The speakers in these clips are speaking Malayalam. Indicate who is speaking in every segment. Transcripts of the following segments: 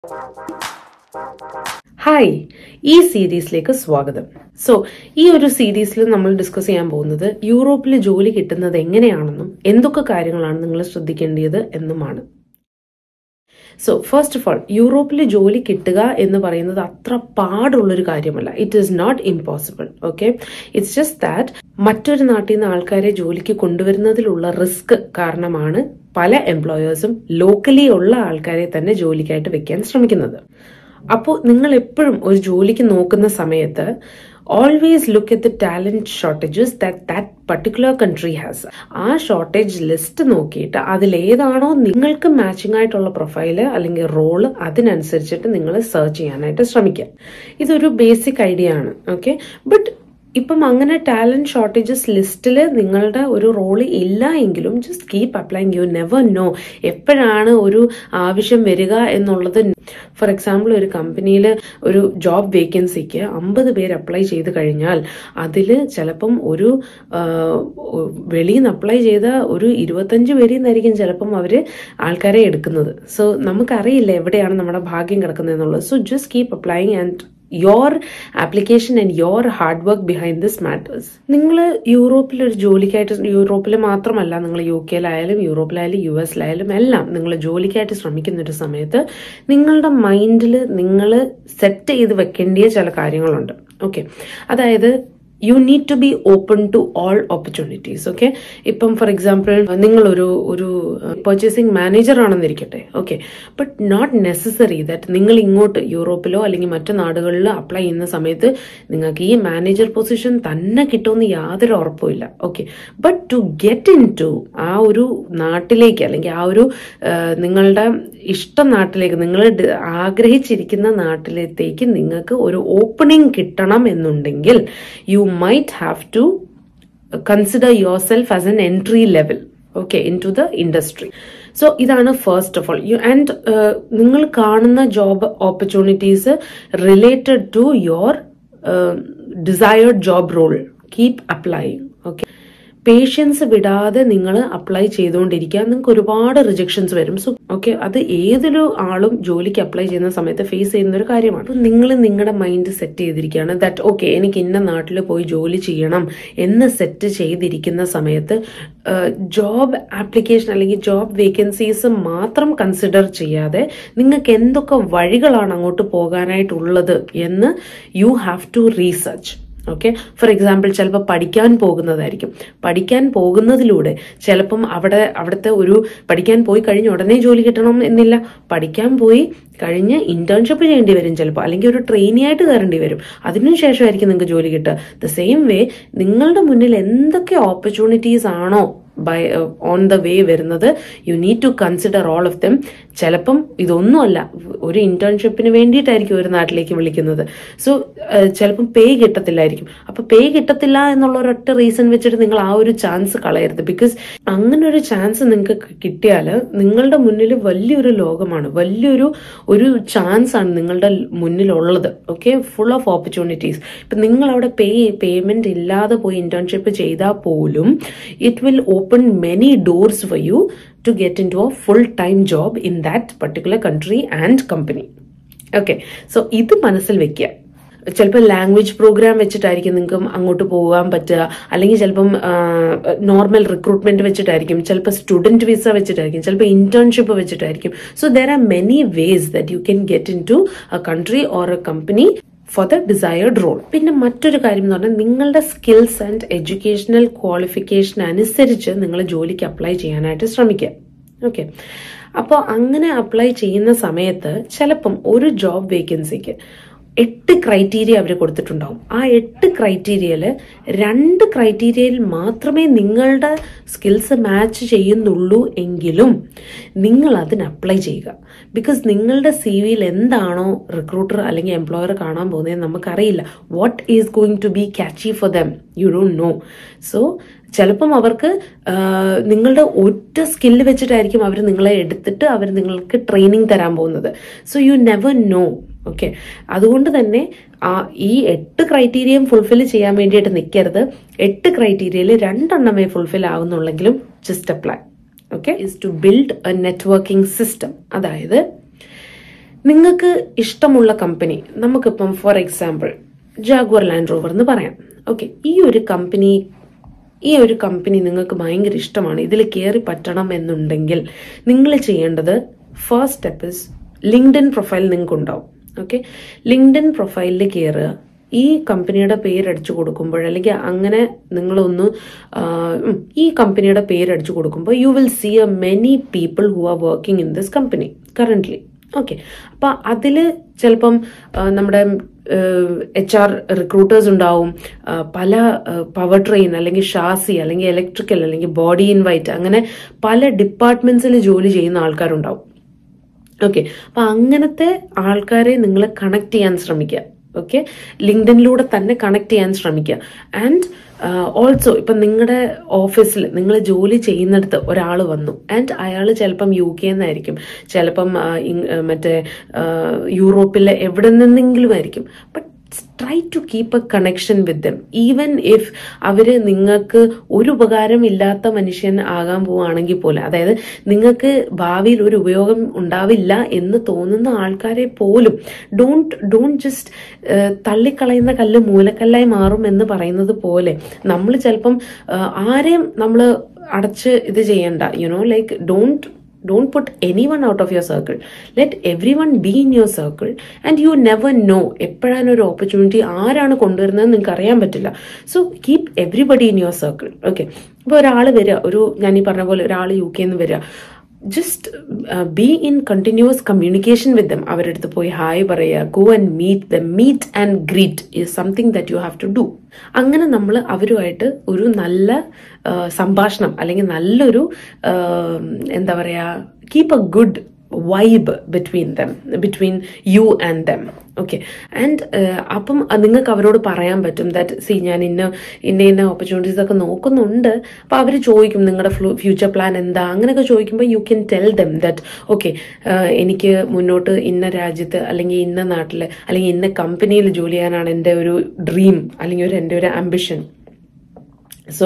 Speaker 1: ഹായ് ഈ സീരീസിലേക്ക് സ്വാഗതം സോ ഈ ഒരു സീരീസിൽ നമ്മൾ ഡിസ്കസ് ചെയ്യാൻ പോകുന്നത് യൂറോപ്പിൽ ജോലി കിട്ടുന്നത് എങ്ങനെയാണെന്നും എന്തൊക്കെ കാര്യങ്ങളാണ് നിങ്ങൾ ശ്രദ്ധിക്കേണ്ടത് എന്നുമാണ് സോ ഫസ്റ്റ് ഓഫ് ഓൾ യൂറോപ്പിൽ ജോലി കിട്ടുക എന്ന് പറയുന്നത് അത്ര പാടുള്ളൊരു കാര്യമല്ല it is not impossible okay it's just that മറ്റൊരു നാട്ടിൽ നിന്ന് ആൾക്കാരെ ജോലിക്ക് കൊണ്ടുവരുന്നതിലുള്ള റിസ്ക് കാരണമാണ് പല എംപ്ലോയേഴ്സും ലോക്കലി ഉള്ള ആൾക്കാരെ തന്നെ ജോലിക്കായിട്ട് വെക്കാൻ ശ്രമിക്കുന്നത് അപ്പോൾ നിങ്ങൾ എപ്പോഴും ഒരു ജോലിക്ക് നോക്കുന്ന സമയത്ത് always look at the talent shortages that that particular country has ആ ഷോർട്ടേജ് ലിസ്റ്റ് നോക്കിയിട്ട് അതിലേതാണോ നിങ്ങൾക്ക് മാച്ചിങ് ആയിട്ടുള്ള പ്രൊഫൈല് അല്ലെങ്കിൽ റോള് അതിനനുസരിച്ചിട്ട് നിങ്ങൾ സെർച്ച് ചെയ്യാനായിട്ട് ശ്രമിക്കുക ഇതൊരു ബേസിക് ഐഡിയ ആണ് ഓക്കെ ബട്ട് ഇപ്പം അങ്ങനെ ടാലന്റ് ഷോർട്ടേജസ് ലിസ്റ്റിൽ നിങ്ങളുടെ ഒരു റോള് ഇല്ല എങ്കിലും just keep applying you never know എപ്പോഴാണ് ഒരു ആവശ്യം വരിക എന്നുള്ളത് ഫോർ എക്സാമ്പിൾ ഒരു കമ്പനിയിൽ ഒരു ജോബ് വേക്കൻസിക്ക് അമ്പത് പേര് അപ്ലൈ ചെയ്ത് കഴിഞ്ഞാൽ അതിൽ ചിലപ്പം ഒരു വെളിയിൽ നിന്ന് അപ്ലൈ ചെയ്ത ഒരു ഇരുപത്തഞ്ച് പേരിൽ നിന്നായിരിക്കും ചിലപ്പം അവർ ആൾക്കാരെ എടുക്കുന്നത് സോ നമുക്കറിയില്ല എവിടെയാണ് നമ്മുടെ ഭാഗ്യം കിടക്കുന്നത് എന്നുള്ളത് so just keep applying and your application and your hard work behind this matters നിങ്ങൾ യൂറോപ്പിൽ ഒരു ജോലിക്കായിട്ട് യൂറോപ്പിൽ മാത്രമല്ല നിങ്ങൾ യു കെയിലായാലും യൂറോപ്പിലായാലും യു എസിലായാലും എല്ലാം നിങ്ങൾ ജോലിക്കായിട്ട് ശ്രമിക്കുന്ന ഒരു സമയത്ത് നിങ്ങളുടെ മൈൻഡിൽ നിങ്ങൾ സെറ്റ് ചെയ്ത് വെക്കേണ്ടിയ ചില കാര്യങ്ങളുണ്ട് ഓക്കെ അതായത് you need to be open to all opportunities okay ഇപ്പം ഫോർ എക്സാമ്പിൾ നിങ്ങളൊരു ഒരു പർച്ചേസിംഗ് മാനേജർ ആണെന്നിരിക്കട്ടെ okay but not necessary that നിങ്ങൾ ഇങ്ങോട്ട് യൂറോപ്പിലോ അല്ലെങ്കിൽ മറ്റു നാടുകളിലോ അപ്ലൈ ചെയ്യുന്ന സമയത്ത് നിങ്ങൾക്ക് ഈ മാനേജർ പൊസിഷൻ തന്നെ കിട്ടുമെന്ന് യാതൊരു ഉറപ്പുമില്ല okay but to get into ആ ഒരു നാട്ടിലേക്ക് അല്ലെങ്കിൽ ആ ഒരു നിങ്ങളുടെ ഇഷ്ട നാട്ടിലേക്ക് നിങ്ങൾ ആഗ്രഹിച്ചിരിക്കുന്ന നാട്ടിലേക്ക് നിങ്ങൾക്ക് ഒരു ഓപ്പണിംഗ് കിട്ടണം എന്നുണ്ടെങ്കിൽ you might have to consider yourself as an entry level okay into the industry so ഇതാണ് first of all you and നിങ്ങൾ കാണുന്ന job opportunities related to your desired job role keep applying okay patience വിടാതെ നിങ്ങൾ അപ്ലൈ ചെയ്തുകൊണ്ടിരിക്കുക നിങ്ങൾക്ക് ഒരുപാട് റിജക്ഷൻസ് വരും സോ ഓക്കെ അത് ഏതൊരു ആളും ജോലിക്ക് അപ്ലൈ ചെയ്യുന്ന സമയത്ത് ഫേസ് ചെയ്യുന്ന ഒരു കാര്യമാണ് നിങ്ങൾ നിങ്ങളുടെ മൈൻഡ് സെറ്റ് ചെയ്തിരിക്കുകയാണ് ദാറ്റ് ഓക്കെ എനിക്ക് ഇന്ന നാട്ടിൽ പോയി ജോലി ചെയ്യണം എന്ന് സെറ്റ് ചെയ്തിരിക്കുന്ന സമയത്ത് ജോബ് ആപ്ലിക്കേഷൻ അല്ലെങ്കിൽ ജോബ് വേക്കൻസീസ് മാത്രം കൺസിഡർ ചെയ്യാതെ നിങ്ങൾക്ക് എന്തൊക്കെ വഴികളാണ് അങ്ങോട്ട് പോകാനായിട്ടുള്ളത് എന്ന് you have to research okay for example ചിലപ്പോൾ പഠിക്കാൻ പോകുന്നതായിരിക്കും പഠിക്കാൻ പോകുന്നതിലൂടെ ചിലപ്പം അവിടെ അവിടുത്തെ ഒരു പഠിക്കാൻ പോയി കഴിഞ്ഞ് ഉടനെ ജോലി കിട്ടണം എന്നില്ല പഠിക്കാൻ പോയി കഴിഞ്ഞ് ഇന്റേൺഷിപ്പ് ചെയ്യേണ്ടി വരും ചിലപ്പോൾ അല്ലെങ്കിൽ ഒരു ട്രെയിനി ആയിട്ട് കയറേണ്ടി വരും അതിനുശേഷമായിരിക്കും നിങ്ങൾക്ക് ജോലി കിട്ടുക ദ സെയിം വേ നിങ്ങളുടെ മുന്നിൽ എന്തൊക്കെ ഓപ്പർച്യൂണിറ്റീസ് ആണോ ബൈ ഓൺ ദ വേ വരുന്നത് you need to consider all of them ചിലപ്പം ഇതൊന്നുമല്ല ഒരു ഇന്റേൺഷിപ്പിന് വേണ്ടിയിട്ടായിരിക്കും ഒരു നാട്ടിലേക്ക് വിളിക്കുന്നത് സോ ചിലപ്പം പേ കിട്ടത്തില്ലായിരിക്കും അപ്പൊ പേ കിട്ടത്തില്ല എന്നുള്ള ഒരൊറ്റ റീസൺ വെച്ചിട്ട് നിങ്ങൾ ആ ഒരു ചാൻസ് കളയരുത് ബിക്കോസ് അങ്ങനെ ഒരു ചാൻസ് നിങ്ങൾക്ക് കിട്ടിയാൽ നിങ്ങളുടെ മുന്നിൽ വലിയൊരു ലോകമാണ് വലിയൊരു ഒരു ചാൻസ് ആണ് നിങ്ങളുടെ മുന്നിലുള്ളത് ഓക്കെ ഫുൾ ഓഫ് ഓപ്പർച്യൂണിറ്റീസ് ഇപ്പൊ നിങ്ങൾ അവിടെ പേ പേയ്മെന്റ് ഇല്ലാതെ പോയി ഇന്റേൺഷിപ്പ് ചെയ്താൽ പോലും it will open many doors for you to get into a full-time job in that particular country and company. Okay so ഇത് മനസ്സിൽ വെക്കുക ചിലപ്പോൾ ലാംഗ്വേജ് പ്രോഗ്രാം വെച്ചിട്ടായിരിക്കും നിങ്ങൾക്ക് അങ്ങോട്ട് പോകാൻ പറ്റുക അല്ലെങ്കിൽ ചിലപ്പം നോർമൽ റിക്രൂട്ട്മെന്റ് വെച്ചിട്ടായിരിക്കും ചിലപ്പോൾ സ്റ്റുഡന്റ് വിസ വെച്ചിട്ടായിരിക്കും ചിലപ്പോൾ ഇന്റേൺഷിപ്പ് വെച്ചിട്ടായിരിക്കും so there are many ways that you can get into a country or a company for the desired role പിന്നെ മറ്റൊരു കാര്യം എന്ന് പറഞ്ഞാൽ നിങ്ങളുടെ സ്കിൽസ് ആൻഡ് എഡ്യൂക്കേഷണൽ ക്വാളിഫിക്കേഷൻ അനുസരിച്ച് നിങ്ങൾ ജോലിക്ക് അപ്ലൈ ചെയ്യാനായിട്ട് ശ്രമിക്കുക ഓക്കെ അപ്പോൾ അങ്ങനെ അപ്ലൈ ചെയ്യുന്ന സമയത്ത് ചിലപ്പം ഒരു ജോബ് വേക്കൻസിക്ക് എട്ട് ക്രൈറ്റീരിയ അവർ കൊടുത്തിട്ടുണ്ടാവും ആ എട്ട് ക്രൈറ്റീരിയയിൽ രണ്ട് ക്രൈറ്റീരിയയിൽ മാത്രമേ നിങ്ങളുടെ സ്കിൽസ് മാച്ച് ചെയ്യുന്നുള്ളൂ എങ്കിലും നിങ്ങൾ അതിന് അപ്ലൈ ചെയ്യുക ബിക്കോസ് നിങ്ങളുടെ സി വിയിൽ എന്താണോ റിക്രൂട്ടർ അല്ലെങ്കിൽ എംപ്ലോയർ കാണാൻ പോകുന്നത് നമുക്കറിയില്ല what is going to be catchy for them you don't know so ചിലപ്പം അവർക്ക് നിങ്ങളുടെ ഒറ്റ സ്കില്ല് വെച്ചിട്ടായിരിക്കും അവർ നിങ്ങളെ എടുത്തിട്ട് അവർ നിങ്ങൾക്ക് ട്രെയിനിങ് തരാൻ പോകുന്നത് so you never know okay അതുകൊണ്ട് തന്നെ ആ ഈ എട്ട് ക്രൈറ്റീരിയയും ഫുൾഫിൽ ചെയ്യാൻ വേണ്ടിയിട്ട് നിൽക്കരുത് എട്ട് ക്രൈറ്റീരിയയിൽ രണ്ടെണ്ണമേ ഫുൾഫിൽ ആവുന്നുള്ളെങ്കിലും just apply okay is to build a networking system അതായത് നിങ്ങൾക്ക് ഇഷ്ടമുള്ള കമ്പനി നമുക്കിപ്പം for example Jaguar Land Rover എന്ന് പറയാം ഓക്കെ ഈ ഒരു കമ്പനി ഈ ഒരു കമ്പനി നിങ്ങൾക്ക് ഭയങ്കര ഇഷ്ടമാണ് ഇതിൽ കയറി പറ്റണം എന്നുണ്ടെങ്കിൽ നിങ്ങൾ ചെയ്യേണ്ടത് first step is LinkedIn profile നിങ്ങൾക്ക് ഉണ്ടാവും ഓക്കെ ലിങ്ക്ഡൻ പ്രൊഫൈലിൽ കയറുക ഈ കമ്പനിയുടെ പേര് അടിച്ചു കൊടുക്കുമ്പോൾ അല്ലെങ്കിൽ അങ്ങനെ നിങ്ങളൊന്ന് ആ, ഉം, ഈ കമ്പനിയുടെ പേര് അടിച്ചു കൊടുക്കുമ്പോൾ you will see a many people who are working in this company currently okay അപ്പൊ അതില് ചിലപ്പം ആ, നമ്മുടെ എച്ച് ആർ റിക്രൂട്ടേഴ്സ് ഉണ്ടാവും ആ, പല പവർ ട്രെയിൻ അല്ലെങ്കിൽ ഷാസി അല്ലെങ്കിൽ ഇലക്ട്രിക്കൽ അല്ലെങ്കിൽ ബോഡി ഇൻവൈറ്റ് അങ്ങനെ പല ഡിപ്പാർട്ട്മെന്റ്സിൽ ജോലി ചെയ്യുന്ന ആൾക്കാരുണ്ടാവും ഓക്കെ അപ്പൊ അങ്ങനത്തെ ആൾക്കാരെ നിങ്ങൾ കണക്ട് ചെയ്യാൻ ശ്രമിക്കുക ഓക്കെ ലിങ്ക്ഡനിലൂടെ തന്നെ കണക്ട് ചെയ്യാൻ ശ്രമിക്കുക ആൻഡ് ഓൾസോ ഇപ്പം നിങ്ങളുടെ ഓഫീസിൽ നിങ്ങൾ ജോലി ചെയ്യുന്നിടത്ത് ഒരാൾ വന്നു ആൻഡ് അയാൾ ചിലപ്പം യു കെ എന്നായിരിക്കും ചിലപ്പം ആ, ഇങ്- ആ, മറ്റേ ആ, യൂറോപ്പിലെ എവിടെ നിന്നെങ്കിലും ആയിരിക്കും but try to keep a connection with them even if അവര് നിങ്ങൾക്ക് ഒരു ഉപകാരം ഇല്ലാത്ത മനുഷ്യൻ ആകാൻ പോവുകയാണെങ്കിൽ പോലും അതായത് നിങ്ങൾക്ക് ഭാവിയിൽ ഒരു ഉപയോഗം ഉണ്ടാവില്ല എന്ന് തോന്നുന്ന ആൾക്കാരെ പോലും ഡോണ്ട് ഡോണ്ട് ജസ്റ്റ് തള്ളിക്കളയുന്ന കല്ല് മൂലക്കല്ലായി മാറും എന്ന് പറയുന്നത് പോലെ നമ്മൾ ചിലപ്പം ആ, ആരെയും നമ്മൾ അടച്ച് ഇത് ചെയ്യണ്ട you know like don't don't put anyone out of your circle let everyone be in your circle and you never know എപ്പോഴാണ് ഒരു ഓപ്പർച്യൂണിറ്റി ആരാണ് കൊണ്ടുവരുന്നത് നിങ്ങൾക്ക് അറിയാൻ പറ്റില്ല so keep everybody in your circle okay ഇപ്പോൾ ഒരാൾ വരിക ഒരു ഞാൻ ഈ പറഞ്ഞ പോലെ ഒരാൾ യു കെന്ന് വരിക just be in continuous communication with them അവരുടെ അടുത്ത് പോയി ഹായ് പറയുക go and meet the meet and greet is something that you have to do അങ്ങനെ നമ്മൾ അവരുമായിട്ട് ഒരു നല്ല ആ, സംഭാഷണം അല്ലെങ്കിൽ നല്ലൊരു ആ, എന്താ പറയാ keep a good vibe between them between you and them okay and അപ്പം അത് നിങ്ങൾക്ക് അവരോട് പറയാൻ പറ്റും ദാറ്റ് സി ഞാൻ ഇന്ന ഇന്ന ഇന്ന ഓപ്പർച്യൂണിറ്റീസ് ഒക്കെ നോക്കുന്നുണ്ട് അപ്പൊ അവർ ചോദിക്കും നിങ്ങളുടെ ഫ്യൂച്ചർ പ്ലാൻ എന്താ അങ്ങനെയൊക്കെ ചോദിക്കുമ്പോൾ you can tell them that okay എനിക്ക് മുന്നോട്ട് ഇന്ന രാജ്യത്ത് അല്ലെങ്കിൽ ഇന്ന നാട്ടിൽ അല്ലെങ്കിൽ ഇന്ന കമ്പനിയിൽ ജോലി ചെയ്യാനാണ് എൻ്റെ ഒരു ഡ്രീം അല്ലെങ്കിൽ ഒരു എൻ്റെ ഒരു ആംബിഷൻ സോ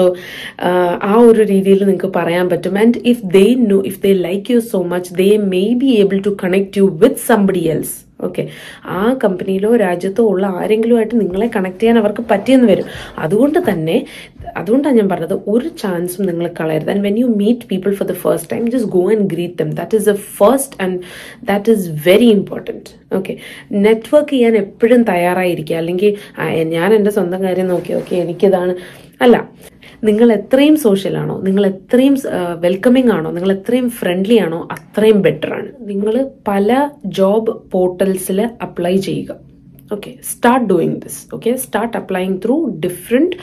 Speaker 1: ആ ഒരു രീതിയിൽ നിങ്ങൾക്ക് പറയാൻ പറ്റും and if they know if they like you so much they may be able to connect you with somebody else okay ആ കമ്പനിയിലോ രാജ്യത്തോ ഉള്ള ആരെങ്കിലുമായിട്ട് നിങ്ങളെ കണക്ട് ചെയ്യാൻ അവർക്ക് പറ്റിയെന്ന് വരും അതുകൊണ്ട് തന്നെ അതുകൊണ്ടാണ് ഞാൻ പറഞ്ഞത് ഒരു ചാൻസും നിങ്ങൾ കളയരുത് and when you meet people for the first time just go and greet them that is the first and that is very important okay network ചെയ്യാൻ എപ്പോഴും തയ്യാറായിരിക്കുക അല്ലെങ്കിൽ ആ, ഞാൻ എൻ്റെ സ്വന്തം കാര്യം നോക്കി ഓക്കെ എനിക്കിതാണ് അല്ല നിങ്ങൾ എത്രയും സോഷ്യൽ ആണോ നിങ്ങൾ എത്രയും വെൽക്കമിങ് ആണോ നിങ്ങൾ എത്രയും ഫ്രണ്ട്ലി ആണോ അത്രയും ബെറ്റർ ആണ് നിങ്ങൾ പല ജോബ് പോർട്ടൽസിൽ അപ്ലൈ ചെയ്യുക okay start doing this okay start applying through different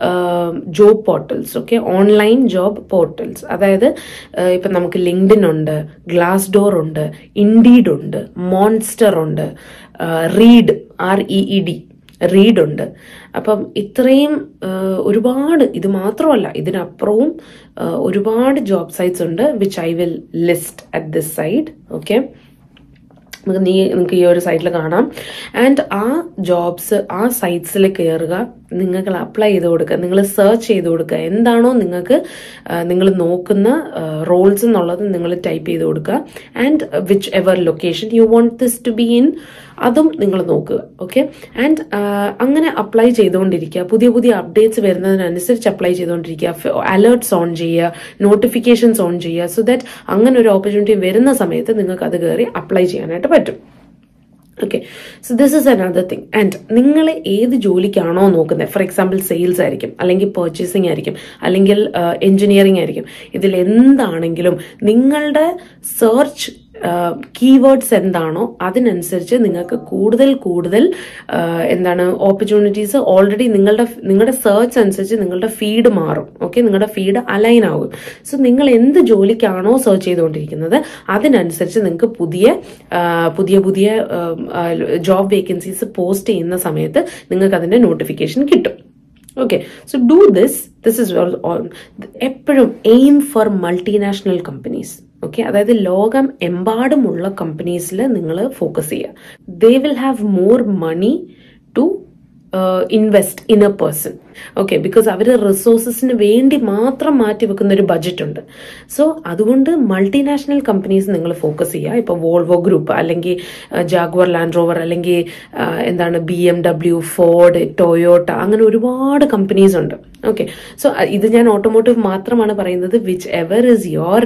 Speaker 1: job portals okay online job portals അതായത് uh, ഇപ്പം നമുക്ക് ലിങ്ക്ഡിൻ ഉണ്ട് ഗ്ലാസ് ഡോർ ഉണ്ട് ഇൻഡീഡ് ഉണ്ട് മോൺസ്റ്റർ ഉണ്ട് Reed R E E D Reed ഉണ്ട് അപ്പം ഇത്രയും ആ, ഒരുപാട് ഇത് മാത്രമല്ല ഇതിനപ്പുറവും ആ, ഒരുപാട് ജോബ് സൈറ്റ്സ് ഉണ്ട് which I will list at this side okay നമുക്ക് നീ നിങ്ങൾക്ക് ഈ ഒരു സൈറ്റിൽ കാണാം ആൻഡ് ആ ജോബ്സ് ആ സൈറ്റ്സിൽ കയറുക നിങ്ങൾക്ക് അപ്ലൈ ചെയ്ത് കൊടുക്കുക നിങ്ങൾ സെർച്ച് ചെയ്ത് കൊടുക്കുക എന്താണോ നിങ്ങൾക്ക് നിങ്ങൾ നോക്കുന്ന റോൾസ് എന്നുള്ളത് നിങ്ങൾ ടൈപ്പ് ചെയ്ത് കൊടുക്കുക and whichever location you want this to be in അതും നിങ്ങൾ നോക്കുക ഓക്കെ ആൻഡ് അങ്ങനെ അപ്ലൈ ചെയ്തുകൊണ്ടിരിക്കുക പുതിയ പുതിയ അപ്ഡേറ്റ്സ് വരുന്നതിനനുസരിച്ച് അപ്ലൈ ചെയ്തുകൊണ്ടിരിക്കുക അലേർട്ട്സ് ഓൺ ചെയ്യുക നോട്ടിഫിക്കേഷൻസ് ഓൺ ചെയ്യുക സോ ദാറ്റ് അങ്ങനെ ഒരു ഓപ്പർച്യൂണിറ്റി വരുന്ന സമയത്ത് നിങ്ങൾക്ക് അത് കയറി അപ്ലൈ ചെയ്യാനായിട്ട് പറ്റും okay so this is another thing and നിങ്ങൾ ഏത് ജോലിക്കാണോ നോക്കുന്നത് ഫോർ എക്സാമ്പിൾ സെയിൽസ് ആയിരിക്കും അല്ലെങ്കിൽ പർച്ചേസിംഗ് ആയിരിക്കും അല്ലെങ്കിൽ എഞ്ചിനീയറിംഗ് ആയിരിക്കും ഇതിൽ എന്താണെങ്കിലും നിങ്ങളുടെ സെർച്ച് കീവേഡ്സ് എന്താണോ അതിനനുസരിച്ച് നിങ്ങൾക്ക് കൂടുതൽ കൂടുതൽ ആ, എന്താണ് ഓപ്പർച്യൂണിറ്റീസ് ഓൾറെഡി നിങ്ങളുടെ നിങ്ങളുടെ സെർച്ച് അനുസരിച്ച് നിങ്ങളുടെ ഫീഡ് മാറും ഓക്കെ നിങ്ങളുടെ ഫീഡ് അലൈൻ ആകും സോ നിങ്ങൾ എന്ത് ജോലിക്കാണോ സെർച്ച് ചെയ്തുകൊണ്ടിരിക്കുന്നത് അതിനനുസരിച്ച് നിങ്ങൾക്ക് പുതിയ ആ, പുതിയ പുതിയ ജോബ് വേക്കൻസീസ് പോസ്റ്റ് ചെയ്യുന്ന സമയത്ത് നിങ്ങൾക്ക് അതിന്റെ നോട്ടിഫിക്കേഷൻ കിട്ടും okay so do this this is എപ്പോഴും aim for multinational companies okay അതായത് ലോകം എമ്പാടുമുള്ള കമ്പനീസിൽ നിങ്ങൾ ഫോക്കസ് ചെയ്യുക they will have more money to invest in a person okay because അവർ റിസോഴ്സസിന് വേണ്ടി മാത്രം മാറ്റി വെക്കുന്ന ഒരു ബജറ്റ് ഉണ്ട് സോ അതുകൊണ്ട് മൾട്ടിനാഷണൽ കമ്പനീസ് നിങ്ങൾ ഫോക്കസ് ചെയ്യുക ഇപ്പോൾ വോൾവോ ഗ്രൂപ്പ് അല്ലെങ്കിൽ ജാഗ്വർ ലാൻഡ് റോവർ അല്ലെങ്കിൽ ആ, എന്താണ് B M W Ford Toyota അങ്ങനെ ഒരുപാട് കമ്പനീസ് ഉണ്ട് ഓക്കെ സോ ഇത് ഞാൻ ഓട്ടോമോട്ടീവ് മാത്രമാണ് പറയുന്നത് വിച്ച് എവർ ഇസ് യുവർ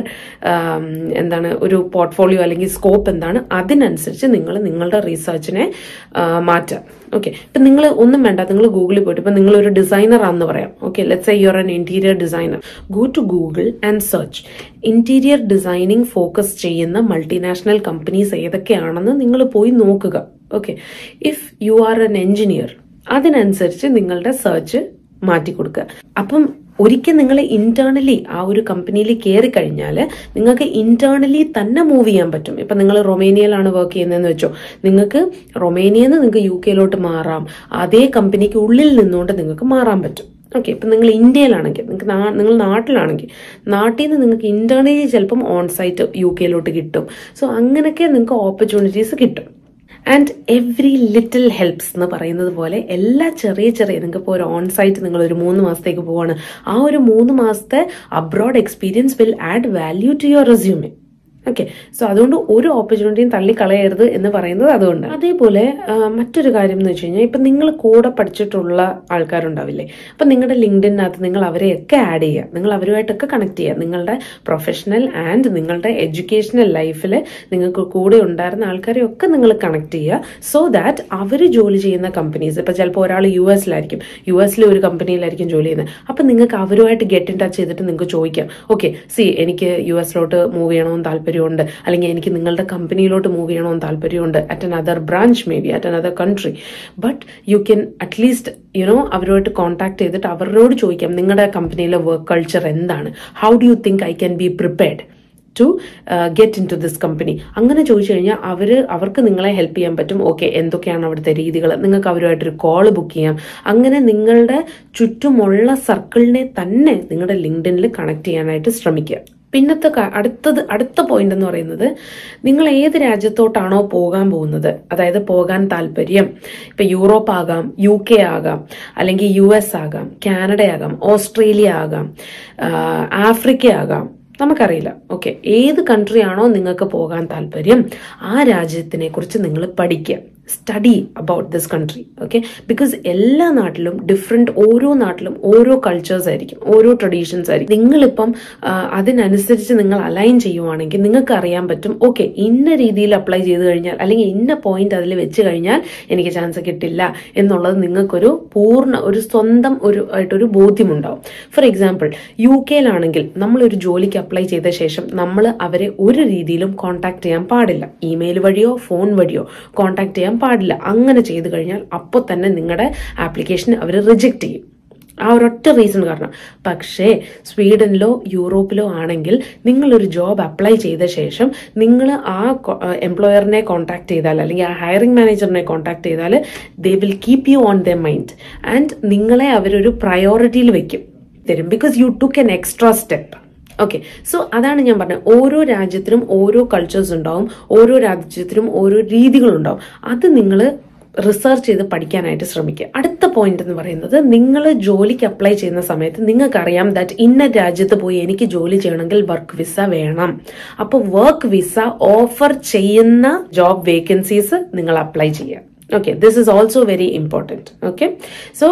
Speaker 1: എന്താണ് ഒരു പോർട്ട്ഫോളിയോ അല്ലെങ്കിൽ സ്കോപ്പ് എന്താണ് അതിനനുസരിച്ച് നിങ്ങൾ നിങ്ങളുടെ റീസെർച്ചിനെ മാറ്റുക ഓക്കെ ഇപ്പം നിങ്ങൾ ഒന്നും വേണ്ട നിങ്ങൾ ഗൂഗിളിൽ പോയിട്ട് ഇപ്പം നിങ്ങൾ ഒരു ഡിസൈനർ ആണെന്ന് പറയാം okay let's I your an interior designer go to Google and search interior designing focus ചെയ്യുന്ന മൾട്ടിനാഷണൽ കമ്പനീസ് ഏതൊക്കെയാണെന്ന് നിങ്ങൾ പോയി നോക്കുക ഓക്കെ if you are an engineer അതിനനുസരിച്ച് നിങ്ങളുടെ സെർച്ച് മാറ്റി കൊടുക്കുക അപ്പം ഒരിക്കൽ നിങ്ങൾ ഇന്റേണലി ആ ഒരു കമ്പനിയിൽ കയറി കഴിഞ്ഞാൽ നിങ്ങൾക്ക് ഇന്റേണലി തന്നെ മൂവ് ചെയ്യാൻ പറ്റും ഇപ്പം നിങ്ങൾ റൊമേനിയയിലാണ് വർക്ക് ചെയ്യുന്നതെന്ന് വെച്ചോ നിങ്ങൾക്ക് റൊമേനിയയിൽ നിന്ന് നിങ്ങൾക്ക് യു കെയിലോട്ട് മാറാം അതേ കമ്പനിക്ക് ഉള്ളിൽ നിന്നുകൊണ്ട് നിങ്ങൾക്ക് മാറാൻ പറ്റും ഓക്കെ ഇപ്പം നിങ്ങൾ ഇന്ത്യയിലാണെങ്കിൽ നിങ്ങൾക്ക് നാ- നിങ്ങൾ നാട്ടിലാണെങ്കിൽ നാട്ടിൽ നിന്ന് നിങ്ങൾക്ക് ഇന്റേണലി ചിലപ്പം ഓൺ സൈറ്റ് യു കെയിലോട്ട് കിട്ടും സോ അങ്ങനെയൊക്കെ നിങ്ങൾക്ക് ഓപ്പർച്യൂണിറ്റീസ് കിട്ടും ആൻഡ് എവറി ലിറ്റിൽ ഹെൽപ്സ് എന്ന് പറയുന്നത് പോലെ എല്ലാ ചെറിയ ചെറിയ നിങ്ങൾക്ക് ഇപ്പോൾ ഒരു ഓൺ സൈറ്റ് നിങ്ങൾ ഒരു മൂന്ന് മാസത്തേക്ക് പോവാണ് ആ ഒരു മൂന്ന് മാസത്തെ abroad experience will add value to your resume okay so അതുകൊണ്ട് ഒരു ഓപ്പർച്യൂണിറ്റിയും തള്ളിക്കളയരുത് എന്ന് പറയുന്നത് അതുകൊണ്ട് അതേപോലെ ആ, മറ്റൊരു കാര്യം എന്ന് വെച്ച് കഴിഞ്ഞാൽ ഇപ്പം നിങ്ങൾ കൂടെ പഠിച്ചിട്ടുള്ള ആൾക്കാരുണ്ടാവില്ലേ അപ്പം നിങ്ങളുടെ ലിങ്ക്ഡിനകത്ത് നിങ്ങൾ അവരെയൊക്കെ ആഡ് ചെയ്യുക നിങ്ങൾ അവരുമായിട്ടൊക്കെ കണക്ട് ചെയ്യുക നിങ്ങളുടെ പ്രൊഫഷണൽ ആൻഡ് നിങ്ങളുടെ എഡ്യൂക്കേഷണൽ ലൈഫിൽ നിങ്ങൾക്ക് കൂടെ ഉണ്ടായിരുന്ന ആൾക്കാരെയൊക്കെ നിങ്ങൾ കണക്ട് ചെയ്യുക സോ ദാറ്റ് അവർ ജോലി ചെയ്യുന്ന കമ്പനീസ് ഇപ്പം ചിലപ്പോൾ ഒരാൾ യു എസിലായിരിക്കും യു എസിലെ ഒരു കമ്പനിയിലായിരിക്കും ജോലി ചെയ്യുന്നത് അപ്പം നിങ്ങൾക്ക് അവരുമായിട്ട് ഗെറ്റ് ഇൻ ടച്ച് ചെയ്തിട്ട് നിങ്ങൾക്ക് ചോദിക്കാം ഓക്കെ സി എനിക്ക് യു എസിലോട്ട് മൂവ് ചെയ്യണമെന്ന് താല്പര്യമുണ്ട് അല്ലെങ്കിൽ എനിക്ക് നിങ്ങളുടെ കമ്പനിയിലോട്ട് മൂവ് ചെയ്യണമെന്ന് താല്പര്യമുണ്ട് at an other branch may be at an other country but you can at least you know അവരുമായിട്ട് കോൺടാക്ട് ചെയ്തിട്ട് അവരോട് ചോദിക്കാം നിങ്ങളുടെ കമ്പനിയിലെ വർക്ക് കൾച്ചർ എന്താണ് how do you think I can be prepared to get into this company അങ്ങനെ ചോദിച്ചു കഴിഞ്ഞാൽ അവർ അവർക്ക് നിങ്ങളെ ഹെൽപ്പ് ചെയ്യാൻ പറ്റും ഓക്കെ എന്തൊക്കെയാണ് അവിടുത്തെ രീതികൾ നിങ്ങൾക്ക് അവരുമായിട്ടൊരു കോൾ ബുക്ക് ചെയ്യാം അങ്ങനെ നിങ്ങളുടെ ചുറ്റുമുള്ള സർക്കിളിനെ തന്നെ നിങ്ങളുടെ ലിങ്ക്ഡിനിൽ കണക്ട് ചെയ്യാനായിട്ട് ശ്രമിക്കുക പിന്നത്തെ ക- അടുത്തത് അടുത്ത പോയിന്റ് എന്ന് പറയുന്നത് നിങ്ങൾ ഏത് രാജ്യത്തോട്ടാണോ പോകാൻ പോകുന്നത് അതായത് പോകാൻ താല്പര്യം ഇപ്പൊ യൂറോപ്പ് ആകാം യു കെ ആകാം അല്ലെങ്കിൽ യു എസ് ആകാം കാനഡ ആകാം ഓസ്ട്രേലിയ ആകാം ആ, ആഫ്രിക്ക ആകാം നമുക്കറിയില്ല ഓക്കെ ഏത് കൺട്രി ആണോ നിങ്ങൾക്ക് പോകാൻ താല്പര്യം ആ രാജ്യത്തിനെ കുറിച്ച് നിങ്ങൾ പഠിക്കുക study about this country okay because എല്ലാ നാട്ടിലും ഡിഫറെന്റ് ഓരോ നാട്ടിലും ഓരോ കൾച്ചേഴ്സ് ആയിരിക്കും ഓരോ ട്രഡീഷൻസ് ആയിരിക്കും നിങ്ങളിപ്പം ആ, അതിനനുസരിച്ച് നിങ്ങൾ അലൈൻ ചെയ്യുവാണെങ്കിൽ നിങ്ങൾക്ക് അറിയാൻ പറ്റും ഓക്കെ ഇന്ന രീതിയിൽ അപ്ലൈ ചെയ്ത് കഴിഞ്ഞാൽ അല്ലെങ്കിൽ ഇന്ന പോയിന്റ് അതിൽ വെച്ച് കഴിഞ്ഞാൽ എനിക്ക് ചാൻസ് കിട്ടില്ല എന്നുള്ളത് നിങ്ങൾക്കൊരു പൂർണ്ണ ഒരു സ്വന്തം ഒരു ആയിട്ടൊരു ബോധ്യമുണ്ടാവും ഫോർ എക്സാമ്പിൾ യു കെയിലാണെങ്കിൽ നമ്മൾ ഒരു ജോലിക്ക് അപ്ലൈ ചെയ്ത ശേഷം നമ്മൾ അവരെ ഒരു രീതിയിലും കോൺടാക്ട് ചെയ്യാൻ പാടില്ല ഇമെയിൽ വഴിയോ ഫോൺ വഴിയോ കോൺടാക്ട് ചെയ്യാൻ പാടില്ല അങ്ങനെ ചെയ്തു കഴിഞ്ഞാൽ അപ്പോൾ തന്നെ നിങ്ങളുടെ ആപ്ലിക്കേഷൻ അവർ റിജക്ട് ചെയ്യും ആ ഒരൊറ്റ റീസൺ കാരണം പക്ഷേ സ്വീഡനിലോ യൂറോപ്പിലോ ആണെങ്കിൽ നിങ്ങളൊരു ജോബ് അപ്ലൈ ചെയ്ത ശേഷം നിങ്ങൾ ആ എംപ്ലോയറിനെ കോൺടാക്ട് ചെയ്താൽ അല്ലെങ്കിൽ ആ ഹയറിംഗ് മാനേജറിനെ കോൺടാക്ട് ചെയ്താൽ they will keep you on the mind and നിങ്ങളെ അവരൊരു പ്രയോറിറ്റിയിൽ വെക്കും തരും because you took an extra step okay so അതാണ് ഞാൻ പറഞ്ഞത് ഓരോ രാജ്യത്തിനും ഓരോ കൾച്ചേഴ്സ് ഉണ്ടാവും ഓരോ രാജ്യത്തിനും ഓരോ രീതികളുണ്ടാവും അത് നിങ്ങൾ റിസർച്ച് ചെയ്ത് പഠിക്കാനായിട്ട് ശ്രമിക്കുക അടുത്ത പോയിന്റ് എന്ന് പറയുന്നത് നിങ്ങൾ ജോലിക്ക് അപ്ലൈ ചെയ്യുന്ന സമയത്ത് നിങ്ങൾക്കറിയാം ദാറ്റ് ഇന്ന രാജ്യത്ത് പോയി എനിക്ക് ജോലി ചെയ്യണമെങ്കിൽ വർക്ക് വിസ വേണം അപ്പോൾ വർക്ക് വിസ ഓഫർ ചെയ്യുന്ന ജോബ് വേക്കൻസീസ് നിങ്ങൾ അപ്ലൈ ചെയ്യുക okay this is also very important okay so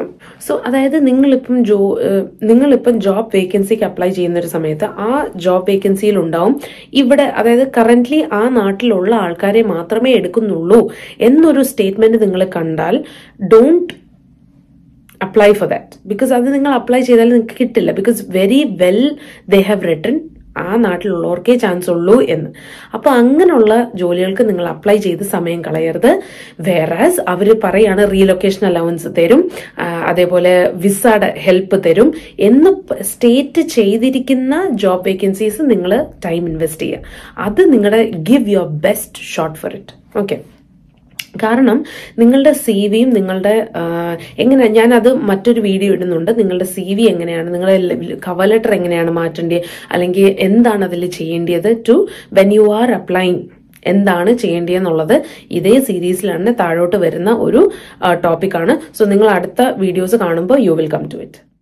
Speaker 1: so അതായത് നിങ്ങളിപ്പം ജോ ഏഹ് നിങ്ങളിപ്പം ജോബ് വേക്കൻസിക്ക് അപ്ലൈ ചെയ്യുന്ന ഒരു സമയത്ത് ആ ജോബ് വേക്കൻസിയിൽ ഉണ്ടാവും ഇവിടെ അതായത് കറന്റ്ലി ആ നാട്ടിലുള്ള ആൾക്കാരെ മാത്രമേ എടുക്കുന്നുള്ളൂ എന്നൊരു സ്റ്റേറ്റ്മെന്റ് നിങ്ങൾ കണ്ടാൽ don't apply for that because അത് നിങ്ങൾ അപ്ലൈ ചെയ്താൽ നിങ്ങൾക്ക് കിട്ടില്ല because very well they have written ആ നാട്ടിലുള്ളവർക്കേ ചാൻസ് ഉള്ളൂ എന്ന് അപ്പൊ അങ്ങനെയുള്ള ജോലികൾക്ക് നിങ്ങൾ അപ്ലൈ ചെയ്ത് സമയം കളയരുത് വേറാസ് അവർ പറയാണ് റീലൊക്കേഷൻ അലവൻസ് തരും ആ, അതേപോലെ വിസയുടെ ഹെൽപ്പ് തരും എന്ന് സ്റ്റേറ്റ് ചെയ്തിരിക്കുന്ന ജോബ് വേക്കൻസീസ് നിങ്ങൾ ടൈം ഇൻവെസ്റ്റ് ചെയ്യുക അത് നിങ്ങളുടെ give your best shot for it okay കാരണം നിങ്ങളുടെ സി വിയും നിങ്ങളുടെ ആ, എങ്ങനെ ഞാനത് മറ്റൊരു വീഡിയോ ഇടുന്നുണ്ട് നിങ്ങളുടെ സി വി എങ്ങനെയാണ് നിങ്ങളുടെ കവർ ലെറ്റർ എങ്ങനെയാണ് മാറ്റേണ്ടത് അല്ലെങ്കിൽ എന്താണ് അതിൽ ചെയ്യേണ്ടത് to when you are applying എന്താണ് ചെയ്യേണ്ടതെന്നുള്ളത് ഇതേ സീരീസിലാണ് താഴോട്ട് വരുന്ന ഒരു ടോപ്പിക്കാണ് സോ നിങ്ങൾ അടുത്ത വീഡിയോസ് കാണുമ്പോൾ you will come to it